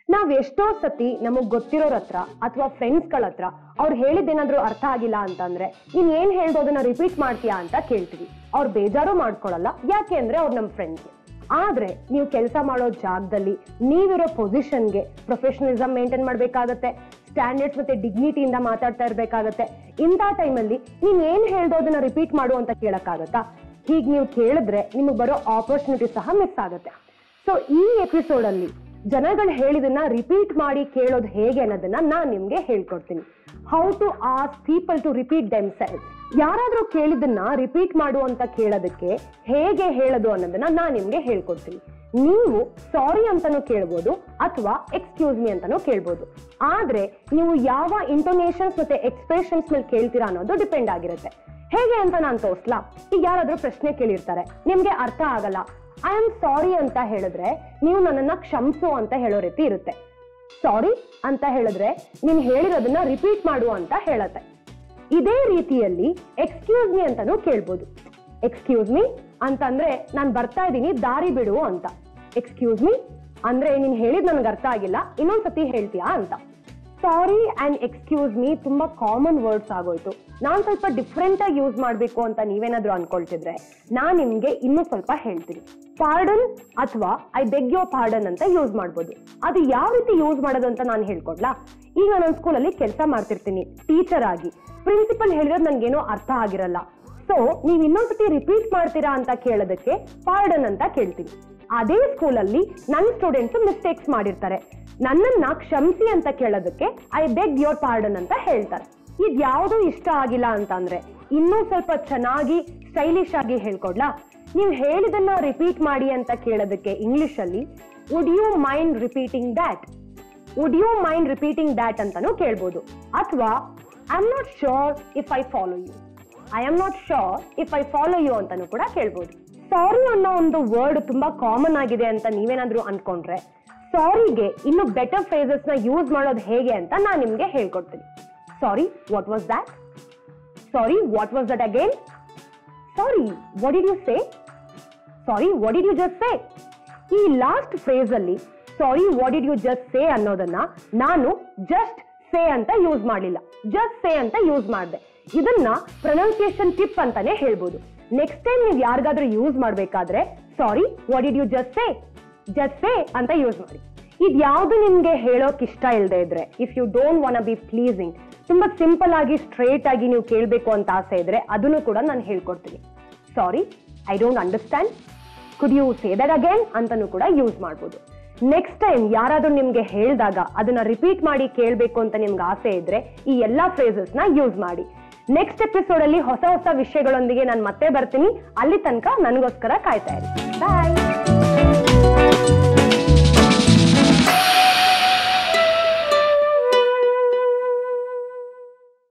ನಾವ್ ಎಷ್ಟೋ ಸತಿ ನಮಗ್ ಗೊತ್ತಿರೋರ್ ಹತ್ರ ಅಥವಾ ಫ್ರೆಂಡ್ಸ್ಗಳ ಹತ್ರ ಅವ್ರು ಹೇಳಿದ್ದೇನಾದ್ರೂ ಅರ್ಥ ಆಗಿಲ್ಲ ಅಂತಂದ್ರೆ ನೀನ್ ಏನ್ ಹೇಳ್ದೋ ಅದನ್ನ ರಿಪೀಟ್ ಮಾಡ್ತೀಯಾ ಅಂತ ಕೇಳ್ತೀವಿ ಅವ್ರು ಬೇಜಾರು ಮಾಡ್ಕೊಳಲ್ಲ ಯಾಕೆ ಅಂದ್ರೆ ಅವ್ರು ನಮ್ ಫ್ರೆಂಡ್ಸ್ ಆದ್ರೆ ನೀವು ಕೆಲಸ ಮಾಡೋ ಜಾಗದಲ್ಲಿ ನೀವಿರೋ ಪೊಸಿಷನ್ಗೆ ಪ್ರೊಫೆಷನಲಿಸಮ್ ಮೇಂಟೈನ್ ಮಾಡ್ಬೇಕಾಗತ್ತೆ ಸ್ಟ್ಯಾಂಡರ್ಡ್ಸ್ ಮತ್ತೆ ಡಿಗ್ನಿಟಿಯಿಂದ ಮಾತಾಡ್ತಾ ಇರ್ಬೇಕಾಗತ್ತೆ ಇಂಥ ಟೈಮಲ್ಲಿ ನೀನ್ ಏನ್ ಹೇಳ್ದೋ ಅದನ್ನ ರಿಪೀಟ್ ಮಾಡು ಅಂತ ಕೇಳಕ್ಕಾಗತ್ತಾ ಹೀಗ್ ನೀವು ಕೇಳಿದ್ರೆ ನಿಮಗೆ ಬರೋ ಆಪರ್ಚುನಿಟಿ ಸಹ ಮಿಸ್ ಆಗುತ್ತೆ ಸೊ ಈ ಎಪಿಸೋಡ್ ಅಲ್ಲಿ ಜನಗಳು ಹೇಳಿದನ್ನ ರಿಪೀಟ್ ಮಾಡಿ ಕೇಳೋದು ಹೇಗೆ ಅನ್ನೋದನ್ನ ನಾನ್ ನಿಮ್ಗೆ ಹೇಳ್ಕೊಡ್ತೀನಿ how to ask people to repeat themselves ಯಾರಾದ್ರೂ ಕೇಳಿದನ್ನ ರಿಪೀಟ್ ಮಾಡು ಅಂತ ಕೇಳೋದಕ್ಕೆ ಹೇಗೆ ಹೇಳೋದು ಅನ್ನೋದನ್ನ ನಾನ್ ನಿಮ್ಗೆ ಹೇಳ್ಕೊಡ್ತೀನಿ ನೀವು ಸಾರಿ ಅಂತಾನೂ ಕೇಳ್ಬೋದು ಅಥವಾ ಎಕ್ಸ್ಕ್ಯೂಸ್ ಮಿ ಅಂತಾನೂ ಕೇಳ್ಬೋದು ಆದ್ರೆ ನೀವು ಯಾವ ಇಂಟೋನೇಷನ್ಸ್ ಮತ್ತೆ ಎಕ್ಸ್ಪ್ರೆಷನ್ಸ್ ಮೇಲೆ ಕೇಳ್ತೀರಾ ಅನ್ನೋದು ಡಿಪೆಂಡ್ ಆಗಿರುತ್ತೆ ಹೇಗೆ ಅಂತ ನಾನು ತೋರಿಸ್ಲಾ ಈಗ ಯಾರಾದ್ರೂ ಪ್ರಶ್ನೆ ಕೇಳಿರ್ತಾರೆ ನಿಮ್ಗೆ ಅರ್ಥ ಆಗಲ್ಲ ಐ ಆಮ್ ಸಾರಿ ಅಂತ ಹೇಳಿದ್ರೆ ನೀವು ನನ್ನನ್ನ ಕ್ಷಮಿಸು ಅಂತ ಹೇಳೋ ರೀತಿ ಇರುತ್ತೆ ಸಾರಿ ಅಂತ ಹೇಳಿದ್ರೆ ನೀನ್ ಹೇಳಿರೋದನ್ನ ರಿಪೀಟ್ ಮಾಡು ಅಂತ ಹೇಳತ್ತೆ ಇದೇ ರೀತಿಯಲ್ಲಿ ಎಕ್ಸ್ಕ್ಯೂಸ್ ಮಿ ಅಂತಾನೂ ಕೇಳ್ಬೋದು ಎಕ್ಸ್ಕ್ಯೂಸ್ ಮಿ ಅಂತಂದ್ರೆ ನಾನು ಬರ್ತಾ ಇದ್ದೀನಿ ದಾರಿ ಬಿಡು ಅಂತ ಎಕ್ಸ್ಕ್ಯೂಸ್ ಮಿ ಅಂದ್ರೆ ನೀನ್ ಹೇಳಿದ್ ನನ್ಗೆ ಅರ್ಥ ಆಗಿಲ್ಲ ಇನ್ನೊಂದ್ಸತಿ ಹೇಳ್ತೀಯಾ ಅಂತ ಸಾರಿ ಅಂಡ್ ಎಕ್ಸ್ಕ್ಯೂಸ್ ಮೀ ತುಂಬಾ ಕಾಮನ್ ವರ್ಡ್ಸ್ ಆಗೋಯ್ತು ನಾನ್ ಸ್ವಲ್ಪ ಡಿಫ್ರೆಂಟ್ ಆಗಿ ಯೂಸ್ ಮಾಡ್ಬೇಕು ಅಂತ ನೀವೇನಾದ್ರೂ ಅನ್ಕೊಳ್ತಿದ್ರೆ ನಾನ್ ನಿಮ್ಗೆ ಇನ್ನೂ ಸ್ವಲ್ಪ ಹೇಳ್ತೀನಿ ಪಾರ್ಡನ್ ಅಥವಾ ಐ ಬೆಗ್ ಯೋ ಪಾರ್ಡನ್ ಅಂತ ಯೂಸ್ ಮಾಡ್ಬೋದು ಅದು ಯಾವ ರೀತಿ ಯೂಸ್ ಮಾಡೋದು ಅಂತ ನಾನು ಹೇಳ್ಕೊಡ್ಲಾ ಈಗ ನಾನು ಸ್ಕೂಲಲ್ಲಿ ಕೆಲಸ ಮಾಡ್ತಿರ್ತೀನಿ ಟೀಚರ್ ಆಗಿ ಪ್ರಿನ್ಸಿಪಲ್ ಹೇಳಿರೋದು ನನ್ಗೇನೋ ಅರ್ಥ ಆಗಿರಲ್ಲ ಸೊ ನೀವ್ ಇನ್ನೊಂದ್ಸತಿ ರಿಪೀಟ್ ಮಾಡ್ತೀರಾ ಅಂತ ಕೇಳೋದಕ್ಕೆ ಪಾರ್ಡನ್ ಅಂತ ಕೇಳ್ತೀನಿ ಅದೇ ಸ್ಕೂಲಲ್ಲಿ ನನ್ನ ಸ್ಟೂಡೆಂಟ್ಸ್ ಮಿಸ್ಟೇಕ್ಸ್ ಮಾಡಿರ್ತಾರೆ ನನ್ನನ್ನ ಕ್ಷಮಿಸಿ ಅಂತ ಕೇಳೋದಕ್ಕೆ ಐ ಬೆಗ್ ಯೋರ್ ಪಾರ್ಡನ್ ಅಂತ ಹೇಳ್ತಾರೆ ಇದ್ಯಾವುದೂ ಇಷ್ಟ ಆಗಿಲ್ಲ ಅಂತಂದ್ರೆ ಇನ್ನೂ ಸ್ವಲ್ಪ ಚೆನ್ನಾಗಿ ಸ್ಟೈಲಿಶ್ ಆಗಿ ಹೇಳ್ಕೊಡ್ಲಾ ನೀವು ಹೇಳಿದನ್ನ ರಿಪೀಟ್ ಮಾಡಿ ಅಂತ ಕೇಳೋದಕ್ಕೆ ಇಂಗ್ಲಿಷ್ ಅಲ್ಲಿ would you mind repeating that would you mind repeating that ಅಂತಾನೂ ಕೇಳ್ಬೋದು ಅಥವಾ I am not sure if I follow you I am not sure if I follow you ಅಂತಾನೂ ಕೂಡ ಕೇಳ್ಬೋದು ಸಾರಿ ಅನ್ನೋ ಒಂದು ವರ್ಡ್ ತುಂಬಾ ಕಾಮನ್ ಆಗಿದೆ ಅಂತ ನೀವೇನಾದ್ರೂ ಅನ್ಕೊಂಡ್ರೆ ಸಾರಿಗೆ ಇನ್ನು ಬೆಟರ್ ಫ್ರೇಸಸ್ ನ ಯೂಸ್ ಮಾಡೋದು ಹೇಗೆ ಅಂತ ನಾನು ನಿಮ್ಗೆ ಹೇಳ್ಕೊಡ್ತೀನಿ sorry what was that sorry what was that again sorry what did you say sorry what did you just say ಈ ಲಾಸ್ಟ್ ಫ್ರೇಸ್ ಅಲ್ಲಿ sorry what did you just say ಅನ್ನೋದನ್ನ ನಾನು ಜಸ್ಟ್ ಸೇ ಅಂತ ಯೂಸ್ ಮಾಡಲಿಲ್ಲ just say ಅಂತ use ಮಾಡಿದೆ ಇದನ್ನ pronunciation tip ಅಂತಾನೆ ಹೇಳ್ಬೋದು ನೆಕ್ಸ್ಟ್ ಟೈಮ್ ನೀವು ಯಾರಿಗಾದ್ರೂ ಯೂಸ್ ಮಾಡ್ಬೇಕಾದ್ರೆ sorry what did you just say just say ಅಂತ ಯೂಸ್ ಮಾಡಿ ಇದ್ಯಾವುದು ನಿಮ್ಗೆ ಹೇಳೋಕ್ ಇಷ್ಟ ಇಲ್ಲದೆ ಇದ್ರೆ if you don't want be pleasing ತುಂಬಾ ಸಿಂಪಲ್ ಆಗಿ ಸ್ಟ್ರೇಟ್ ಆಗಿ ನೀವು ಕೇಳಬೇಕು ಅಂತ ಆಸೆ ಇದ್ರೆ ಅದನ್ನು ಕೂಡ ನಾನು ಹೇಳ್ಕೊಡ್ತೀನಿ sorry I don't understand could you say that again ಅಂತಾನೂ ಕೂಡ ಯೂಸ್ ಮಾಡ್ಬೋದು ನೆಕ್ಸ್ಟ್ ಟೈಮ್ ಯಾರಾದ್ರೂ ನಿಮ್ಗೆ ಹೇಳಿದಾಗ ಅದನ್ನ ರಿಪೀಟ್ ಮಾಡಿ ಕೇಳಬೇಕು ಅಂತ ನಿಮ್ಗೆ ಆಸೆ ಇದ್ರೆ ಈ ಎಲ್ಲಾ ಫ್ರೇಸಸ್ ನ ಯೂಸ್ ಮಾಡಿ ನೆಕ್ಸ್ಟ್ ಎಪಿಸೋಡ್ ಅಲ್ಲಿ ಹೊಸ ಹೊಸ ವಿಷಯಗಳೊಂದಿಗೆ ನಾನು ಮತ್ತೆ ಬರ್ತೀನಿ ಅಲ್ಲಿ ತನಕ ನನಗೋಸ್ಕರ ಕಾಯ್ತಾ ಇರಿ ಬಾಯ್